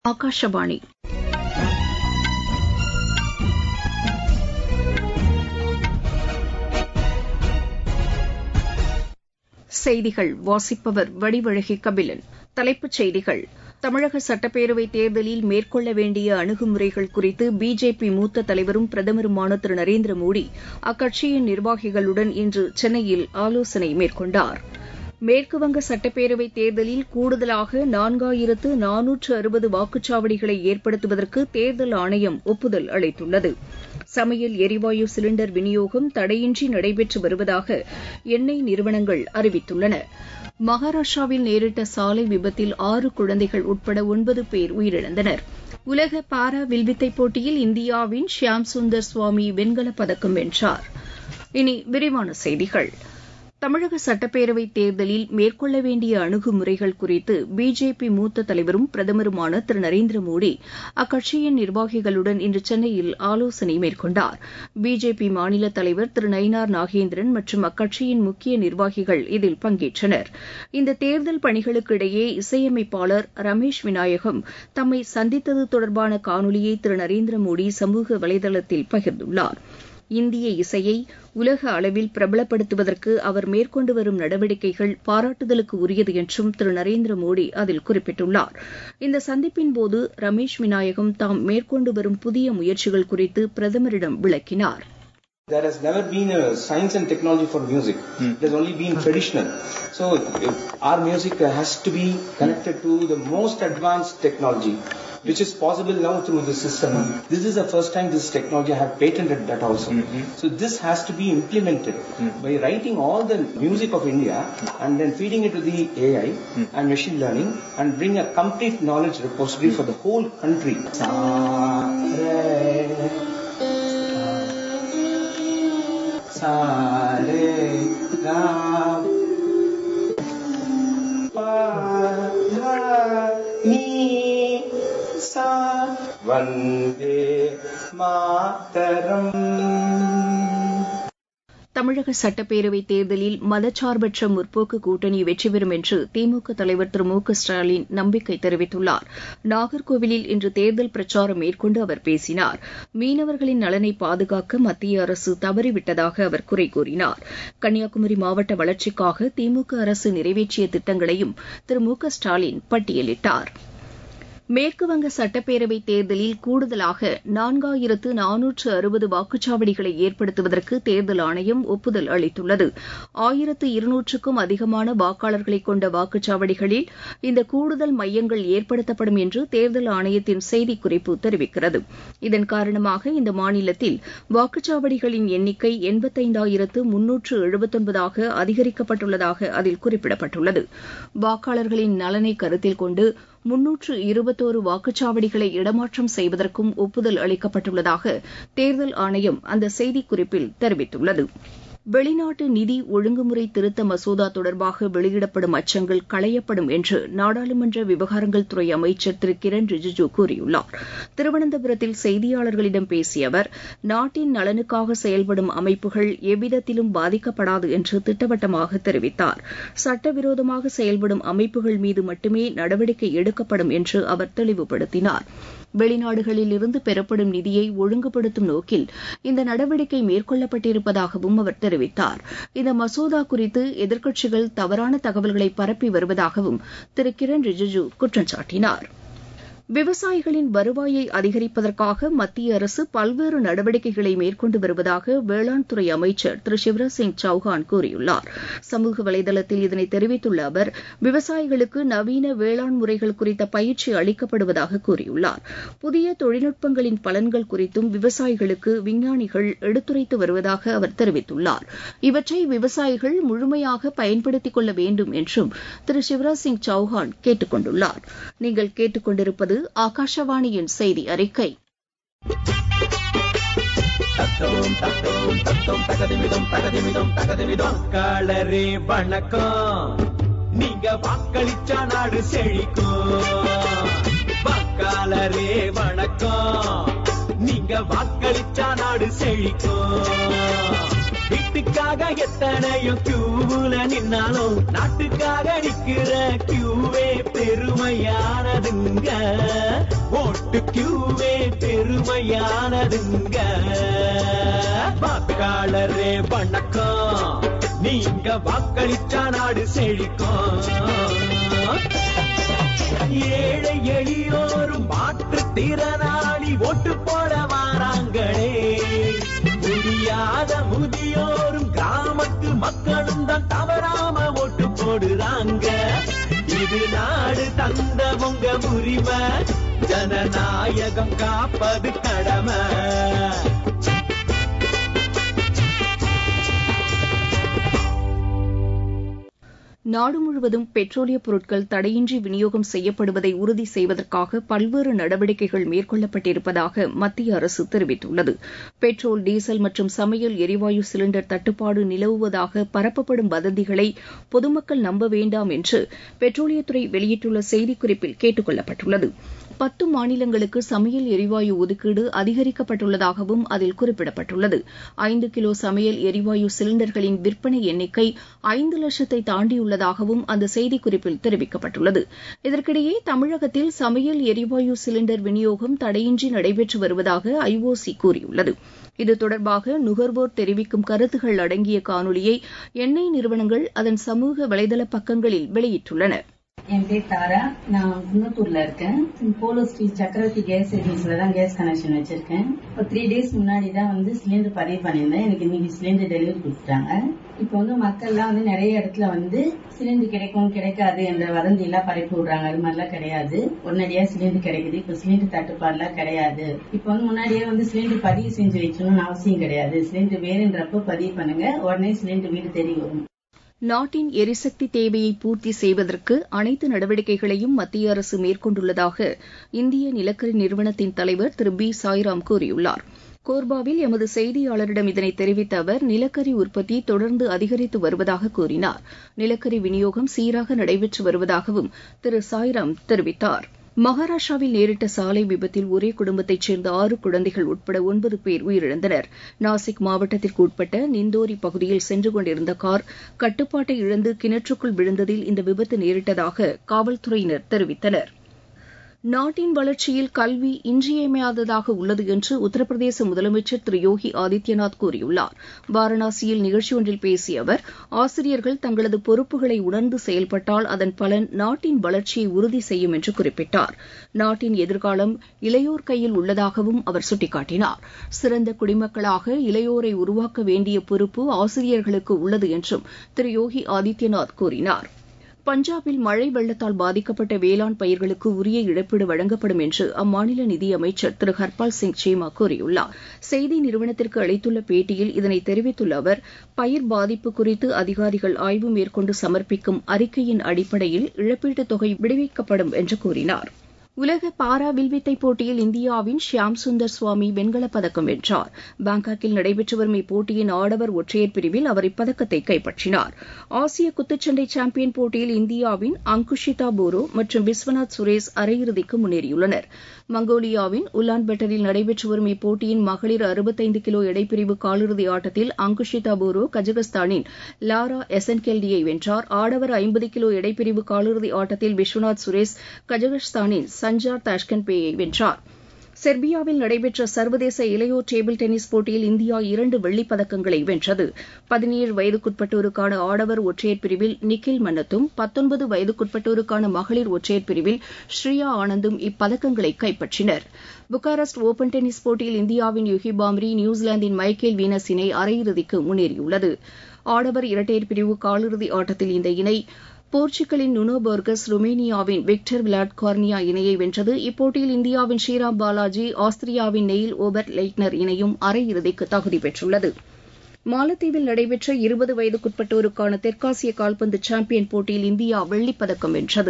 ஆகாஷவாணி செய்திகள் வாசிப்பவர் வடிவழகி கபிலன் தலைப்புச் செய்திகள் தமிழக சட்டப்பேரவைத் தேர்தலில் மேற்கொள்ள வேண்டிய அணுகுமுறைகள் குறித்து பிஜேபி மூத்த தலைவரும் பிரதமருமான திரு நரேந்திர மோடி அக்கட்சியின் நிர்வாகிகளுடன் இன்று சென்னையில் ஆலோசனை மேற்கொண்டார் மேற்குவங்க சட்டப்பேரவைத் தேர்தலில் கூடுதலாக நான்காயிரத்து நானூற்று அறுபது வாக்குச்சாவடிகளை ஏற்படுத்துவதற்கு தேர்தல் ஆணையம் ஒப்புதல் அளித்துள்ளது சமையல் எரிவாயு சிலிண்டர் விநியோகம் தடையின்றி நடைபெற்று வருவதாக எண்ணெய் நிறுவனங்கள் அறிவித்துள்ளன மகாராஷ்டிராவில் நேரிட்ட சாலை விபத்தில் ஆறு குழந்தைகள் உட்பட ஒன்பது பேர் உயிரிழந்தனர் உலக பாரா வில்வித்தை போட்டியில் இந்தியாவின் ஷியாம் சுந்தர் சுவாமி வெண்கலப் பதக்கம் வென்றார் இனி விரிவான செய்திகள் தமிழக சட்டப்பேரவைத் தேர்தலில் மேற்கொள்ள வேண்டிய அணுகுமுறைகள் குறித்து பிஜேபி மூத்த தலைவரும் பிரதமருமான திரு நரேந்திர மோடி அக்கட்சியின் நிர்வாகிகளுடன் இன்று சென்னையில் ஆலோசனை மேற்கொண்டார் பிஜேபி மாநில தலைவர் திரு நயினார் நாகேந்திரன் மற்றும் அக்கட்சியின் முக்கிய நிர்வாகிகள் இதில் பங்கேற்றனர் இந்த தேர்தல் பணிகளுக்கு இடையே இசையமைப்பாளர் ரமேஷ் விநாயகம் தம்மை சந்தித்தது தொடர்பான காணொலியை திரு நரேந்திர மோடி சமூக வலைதளத்தில் பகிர்ந்துள்ளார் இந்திய இசையை உலக அளவில் பிரபலப்படுத்துவதற்கு அவர் மேற்கொண்டு வரும் நடவடிக்கைகள் பாராட்டுதலுக்கு உரியது என்றும் திரு நரேந்திர மோடி அதில் குறிப்பிட்டுள்ளார் இந்த சந்திப்பின்போது ரமேஷ் விநாயகம் தாம் மேற்கொண்டு வரும் புதிய முயற்சிகள் குறித்து பிரதமரிடம் விளக்கினார் There has never been a science and technology for music. Hmm. There's only been traditional. So our music has to be connected to the most advanced technology, which is possible now through the system. Mm-hmm. This is the first time this technology I have patented that also. Mm-hmm. So this has to be implemented mm-hmm. by writing all the music of India and then feeding it to the AI and machine learning and bring a complete knowledge repository for the whole country. सारे राम सा वन्दे मातरम् தமிழக சட்டப்பேரவைத் தேர்தலில் மதச்சார்பற்ற முற்போக்கு கூட்டணி வெற்றி பெறும் என்று திமுக தலைவர் திரு மு க ஸ்டாலின் நம்பிக்கை தெரிவித்துள்ளார் நாகர்கோவிலில் இன்று தேர்தல் பிரச்சாரம் மேற்கொண்டு அவர் பேசினார் மீனவர்களின் நலனை பாதுகாக்க மத்திய அரசு தவறிவிட்டதாக அவர் குறை கூறினார் கன்னியாகுமரி மாவட்ட வளர்ச்சிக்காக திமுக அரசு நிறைவேற்றிய திட்டங்களையும் திரு மு க ஸ்டாலின் பட்டியலிட்டார் மேற்குவங்க சட்டப்பேரவைத் தேர்தலில் கூடுதலாக நான்காயிரத்து நானூற்று அறுபது வாக்குச்சாவடிகளை ஏற்படுத்துவதற்கு தேர்தல் ஆணையம் ஒப்புதல் அளித்துள்ளது ஆயிரத்து இருநூற்றுக்கும் அதிகமான வாக்காளர்களை கொண்ட வாக்குச்சாவடிகளில் இந்த கூடுதல் மையங்கள் ஏற்படுத்தப்படும் என்று தேர்தல் ஆணையத்தின் செய்திக்குறிப்பு தெரிவிக்கிறது இதன் காரணமாக இந்த மாநிலத்தில் வாக்குச்சாவடிகளின் எண்ணிக்கை எண்பத்தைந்தாயிரத்து முன்னூற்று எழுபத்தொன்பதாக அதிகரிக்கப்பட்டுள்ளதாக அதில் குறிப்பிடப்பட்டுள்ளது வாக்காளர்களின் நலனை கருத்தில் கொண்டு முன்னூற்று இருபத்தோரு வாக்குச்சாவடிகளை இடமாற்றம் செய்வதற்கும் ஒப்புதல் அளிக்கப்பட்டுள்ளதாக தேர்தல் ஆணையம் அந்த செய்திக்குறிப்பில் தெரிவித்துள்ளது வெளிநாட்டு நிதி ஒழுங்குமுறை திருத்த மசோதா தொடர்பாக வெளியிடப்படும் அச்சங்கள் களையப்படும் என்று நாடாளுமன்ற விவகாரங்கள் துறை அமைச்சர் திரு கிரண் ரிஜிஜூ கூறியுள்ளார் திருவனந்தபுரத்தில் செய்தியாளர்களிடம் பேசிய அவர் நாட்டின் நலனுக்காக செயல்படும் அமைப்புகள் எவ்விதத்திலும் பாதிக்கப்படாது என்று திட்டவட்டமாக தெரிவித்தார் சட்டவிரோதமாக செயல்படும் அமைப்புகள் மீது மட்டுமே நடவடிக்கை எடுக்கப்படும் என்று அவர் தெளிவுபடுத்தினார் வெளிநாடுகளில் இருந்து பெறப்படும் நிதியை ஒழுங்குபடுத்தும் நோக்கில் இந்த நடவடிக்கை மேற்கொள்ளப்பட்டிருப்பதாகவும் அவர் தெரிவித்தார் இந்த மசோதா குறித்து எதிர்க்கட்சிகள் தவறான தகவல்களை பரப்பி வருவதாகவும் திரு கிரண் ரிஜிஜூ குற்றம் சாட்டினார் விவசாயிகளின் வருவாயை அதிகரிப்பதற்காக மத்திய அரசு பல்வேறு நடவடிக்கைகளை மேற்கொண்டு வருவதாக வேளாண் துறை அமைச்சர் திரு சிவராஜ் சிங் சௌஹான் கூறியுள்ளார் சமூக வலைதளத்தில் இதனை தெரிவித்துள்ள அவர் விவசாயிகளுக்கு நவீன வேளாண் முறைகள் குறித்த பயிற்சி அளிக்கப்படுவதாக கூறியுள்ளார் புதிய தொழில்நுட்பங்களின் பலன்கள் குறித்தும் விவசாயிகளுக்கு விஞ்ஞானிகள் எடுத்துரைத்து வருவதாக அவர் தெரிவித்துள்ளார் இவற்றை விவசாயிகள் முழுமையாக பயன்படுத்திக் கொள்ள வேண்டும் என்றும் திரு சிவராஜ் சிங் சௌஹான் கேட்டுக் கொண்டுள்ளார் நீங்கள் கேட்டுக்கொண்டிருப்பது ஆகாஷவாணியின் செய்தி அறிக்கை வாக்காளரே வணக்கம் நீங்க வாக்களிச்சா நாடு செழிக்கும் வாக்காளரே வணக்கம் நீங்க வாக்களிச்சா நாடு செழிக்கும் வீட்டுக்காக எத்தனையோ கியூல நின்னாலும் நாட்டுக்காக நிக்கிற கியூவே பெருமையானதுங்க ஓட்டு கியூவே பெருமையானதுங்க வாக்காளரே வணக்கம் நீங்க வாக்களிச்சா நாடு செழிக்கும் ஏழை எளியோரும் மாற்றுத் திறனாளி ஓட்டு போட வாராங்களே முடியாத முதியோரும் கிராமத்து மக்களும் தான் தவறாம ஓட்டு போடுறாங்க இது நாடு தந்த உங்க உரிமை ஜனநாயகம் காப்பது கடமை நாடு முழுவதும் பெட்ரோலிய பொருட்கள் தடையின்றி விநியோகம் செய்யப்படுவதை உறுதி செய்வதற்காக பல்வேறு நடவடிக்கைகள் மேற்கொள்ளப்பட்டிருப்பதாக மத்திய அரசு தெரிவித்துள்ளது பெட்ரோல் டீசல் மற்றும் சமையல் எரிவாயு சிலிண்டர் தட்டுப்பாடு நிலவுவதாக பரப்பப்படும் வதந்திகளை பொதுமக்கள் நம்ப வேண்டாம் என்று பெட்ரோலியத்துறை வெளியிட்டுள்ள செய்திக்குறிப்பில் கேட்டுக் கொள்ளப்பட்டுள்ளது பத்து மாநிலங்களுக்கு சமையல் எரிவாயு ஒதுக்கீடு அதிகரிக்கப்பட்டுள்ளதாகவும் அதில் குறிப்பிடப்பட்டுள்ளது ஐந்து கிலோ சமையல் எரிவாயு சிலிண்டர்களின் விற்பனை எண்ணிக்கை ஐந்து லட்சத்தை தாண்டியுள்ளதாகவும் அந்த செய்திக்குறிப்பில் தெரிவிக்கப்பட்டுள்ளது இதற்கிடையே தமிழகத்தில் சமையல் எரிவாயு சிலிண்டர் விநியோகம் தடையின்றி நடைபெற்று வருவதாக ஐஓசி கூறியுள்ளது இது தொடர்பாக நுகர்வோர் தெரிவிக்கும் கருத்துகள் அடங்கிய காணொலியை எண்ணெய் நிறுவனங்கள் அதன் சமூக வலைதள பக்கங்களில் வெளியிட்டுள்ளன என் பேர் தாரா நான் குன்னத்தூர்ல இருக்கேன் போலோ ஸ்ட்ரீட் சக்கரவர்த்தி கேஸ் ஏஜென்சில தான் கேஸ் கனெக்ஷன் வச்சிருக்கேன் இப்போ த்ரீ டேஸ் முன்னாடி தான் வந்து சிலிண்டர் பதிவு பண்ணியிருந்தேன் எனக்கு இன்னைக்கு சிலிண்டர் டெலிவரி கொடுத்துட்டாங்க இப்போ வந்து மக்கள்லாம் வந்து நிறைய இடத்துல வந்து சிலிண்டர் கிடைக்கும் கிடைக்காது என்ற வதந்தி எல்லாம் பரப்பி விடுறாங்க அது மாதிரிலாம் கிடையாது உடனடியா சிலிண்டர் கிடைக்குது இப்போ சிலிண்டர் தட்டுப்பாடுலாம் கிடையாது இப்போ வந்து முன்னாடியே வந்து சிலிண்டர் பதிவு செஞ்சு வைக்கணும்னு அவசியம் கிடையாது சிலிண்டர் வேறுன்றப்ப பதிவு பண்ணுங்க உடனே சிலிண்டர் வீடு தேடி வரும் நாட்டின் எரிசக்தி தேவையை பூர்த்தி செய்வதற்கு அனைத்து நடவடிக்கைகளையும் மத்திய அரசு மேற்கொண்டுள்ளதாக இந்திய நிலக்கரி நிறுவனத்தின் தலைவர் திரு பி சாய்ராம் கூறியுள்ளார் கோர்பாவில் எமது செய்தியாளரிடம் இதனை தெரிவித்த அவர் நிலக்கரி உற்பத்தி தொடர்ந்து அதிகரித்து வருவதாக கூறினார் நிலக்கரி விநியோகம் சீராக நடைபெற்று வருவதாகவும் திரு சாய்ராம் தெரிவித்தார் மகாராஷ்டிராவில் நேரிட்ட சாலை விபத்தில் ஒரே குடும்பத்தைச் சேர்ந்த ஆறு குழந்தைகள் உட்பட ஒன்பது பேர் உயிரிழந்தனர் நாசிக் மாவட்டத்திற்கு உட்பட்ட நிந்தோரி பகுதியில் சென்று கொண்டிருந்த கார் கட்டுப்பாட்டை இழந்து கிணற்றுக்குள் விழுந்ததில் இந்த விபத்து நேரிட்டதாக காவல்துறையினர் தெரிவித்தனா் நாட்டின் வளர்ச்சியில் கல்வி இன்றியமையாததாக உள்ளது என்று உத்தரப்பிரதேச முதலமைச்சர் திரு யோகி ஆதித்யநாத் கூறியுள்ளார் வாரணாசியில் நிகழ்ச்சி ஒன்றில் பேசிய அவர் ஆசிரியர்கள் தங்களது பொறுப்புகளை உணர்ந்து செயல்பட்டால் அதன் பலன் நாட்டின் வளர்ச்சியை உறுதி செய்யும் என்று குறிப்பிட்டார் நாட்டின் எதிர்காலம் இளையோர் கையில் உள்ளதாகவும் அவர் சுட்டிக்காட்டினார் சிறந்த குடிமக்களாக இளையோரை உருவாக்க வேண்டிய பொறுப்பு ஆசிரியர்களுக்கு உள்ளது என்றும் திரு யோகி ஆதித்யநாத் கூறினார் பஞ்சாபில் மழை வெள்ளத்தால் பாதிக்கப்பட்ட வேளாண் பயிர்களுக்கு உரிய இழப்பீடு வழங்கப்படும் என்று அம்மாநில நிதியமைச்சர் திரு ஹர்பால் சிங் சீமா கூறியுள்ளார் செய்தி நிறுவனத்திற்கு அளித்துள்ள பேட்டியில் இதனை தெரிவித்துள்ள அவர் பயிர் பாதிப்பு குறித்து அதிகாரிகள் ஆய்வு மேற்கொண்டு சமர்ப்பிக்கும் அறிக்கையின் அடிப்படையில் இழப்பீட்டுத் தொகை விடுவிக்கப்படும் என்று கூறினார் உலக பாரா வில்வித்தை போட்டியில் இந்தியாவின் ஷியாம் சுந்தர் சுவாமி வெண்கலப் பதக்கம் வென்றார் பாங்காக்கில் நடைபெற்று வரும் இப்போட்டியின் ஆடவர் ஒற்றையர் பிரிவில் அவர் இப்பதக்கத்தை கைப்பற்றினார் ஆசிய குத்துச்சண்டை சாம்பியன் போட்டியில் இந்தியாவின் அங்குஷிதா போரோ மற்றும் விஸ்வநாத் சுரேஷ் அரையிறுதிக்கு முன்னேறியுள்ளனர் மங்கோலியாவின் உலான்பெட்டரில் நடைபெற்று வரும் இப்போட்டியின் மகளிர் அறுபத்தைந்து கிலோ எடைப்பிரிவு காலிறுதி ஆட்டத்தில் அங்குஷிதா போரோ கஜகஸ்தானின் லாரா எசன்கெல்டியை வென்றார் ஆடவர் ஐம்பது கிலோ எடைப்பிரிவு காலிறுதி ஆட்டத்தில் விஸ்வநாத் சுரேஷ் கஜகஸ்தானின் சஞ்சார் தாஷ்கன்பேயை வென்றார் செர்பியாவில் நடைபெற்ற சர்வதேச இளையோர் டேபிள் டென்னிஸ் போட்டியில் இந்தியா இரண்டு வெள்ளிப் பதக்கங்களை வென்றது பதினேழு வயதுக்குட்பட்டோருக்கான ஆடவர் ஒற்றையர் பிரிவில் நிக்கில் மன்னத்தும் பத்தொன்பது வயதுக்குட்பட்டோருக்கான மகளிர் ஒற்றையர் பிரிவில் ஸ்ரீயா ஆனந்தும் இப்பதக்கங்களை கைப்பற்றினர் புக்காரெஸ்ட் ஓபன் டென்னிஸ் போட்டியில் இந்தியாவின் யுகி பாம்ரி நியூசிலாந்தின் மைக்கேல் வீனஸ் இணை அரையிறுதிக்கு முன்னேறியுள்ளது ஆடவர் இரட்டையர் பிரிவு காலிறுதி ஆட்டத்தில் இந்த இணை போர்ச்சுகலின் நுனோ பர்கஸ் ருமேனியாவின் விக்டர் விளாட் கார்னியா இணையை வென்றது இப்போட்டியில் இந்தியாவின் ஸ்ரீராம் பாலாஜி ஆஸ்திரியாவின் நெயில் ஓபர் லெய்ட்னர் இணையும் அரையிறுதிக்கு தகுதி பெற்றுள்ளது மாலத்தீவில் நடைபெற்ற இருபது வயதுக்குட்பட்டோருக்கான தெற்காசிய கால்பந்து சாம்பியன் போட்டியில் இந்தியா வெள்ளிப் பதக்கம் வென்றது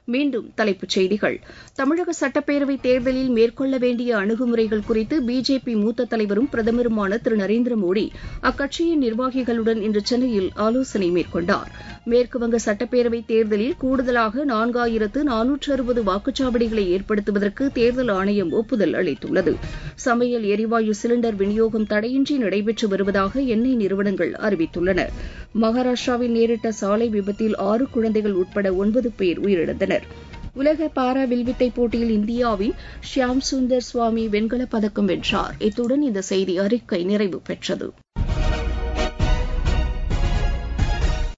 மீண்டும் தலைப்புச் செய்திகள் தமிழக சட்டப்பேரவைத் தேர்தலில் மேற்கொள்ள வேண்டிய அணுகுமுறைகள் குறித்து பிஜேபி மூத்த தலைவரும் பிரதமருமான திரு நரேந்திர மோடி அக்கட்சியின் நிர்வாகிகளுடன் இன்று சென்னையில் ஆலோசனை மேற்கொண்டார் மேற்குவங்க சட்டப்பேரவைத் தேர்தலில் கூடுதலாக நான்காயிரத்து நானூற்று அறுபது வாக்குச்சாவடிகளை ஏற்படுத்துவதற்கு தேர்தல் ஆணையம் ஒப்புதல் அளித்துள்ளது சமையல் எரிவாயு சிலிண்டர் விநியோகம் தடையின்றி நடைபெற்று வருவதாக எண்ணெய் நிறுவனங்கள் அறிவித்துள்ளன மகாராஷ்டிராவில் நேரிட்ட சாலை விபத்தில் ஆறு குழந்தைகள் உட்பட ஒன்பது பேர் உயிரிழந்தனர் உலக பாரா வில்வித்தை போட்டியில் இந்தியாவின் ஷியாம் சுந்தர் சுவாமி வெண்கலப் பதக்கம் வென்றார் இத்துடன் இந்த செய்தி அறிக்கை நிறைவு பெற்றது